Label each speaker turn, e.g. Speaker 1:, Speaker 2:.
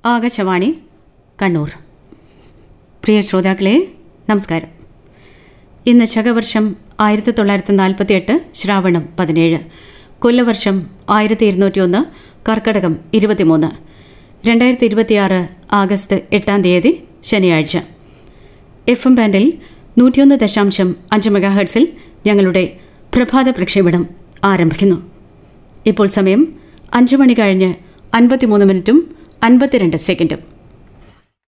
Speaker 1: ആകാശവാണി കണ്ണൂർ പ്രിയ ശ്രോതാക്കളെ നമസ്കാരം ഇന്ന് ശകവർഷം ആയിരത്തി തൊള്ളായിരത്തി നാൽപ്പത്തി എട്ട് ശ്രാവണം പതിനേഴ് കൊല്ലവർഷം ആയിരത്തി ഇരുന്നൂറ്റി ഒന്ന് കർക്കടകം ഇരുപത്തിമൂന്ന് രണ്ടായിരത്തി ഇരുപത്തിയാറ് ആഗസ്റ്റ് എട്ടാം തീയതി ശനിയാഴ്ച എഫ് എം ബാൻഡിൽ നൂറ്റിയൊന്ന് ദശാംശം അഞ്ച് മെഗാഹെർട്സിൽ ഞങ്ങളുടെ പ്രഭാത പ്രക്ഷേപണം ആരംഭിക്കുന്നു ഇപ്പോൾ സമയം അഞ്ച് മണി കഴിഞ്ഞ് അൻപത്തിമൂന്ന് മിനിറ്റും അൻപത്തിരണ്ട് സെക്കൻഡും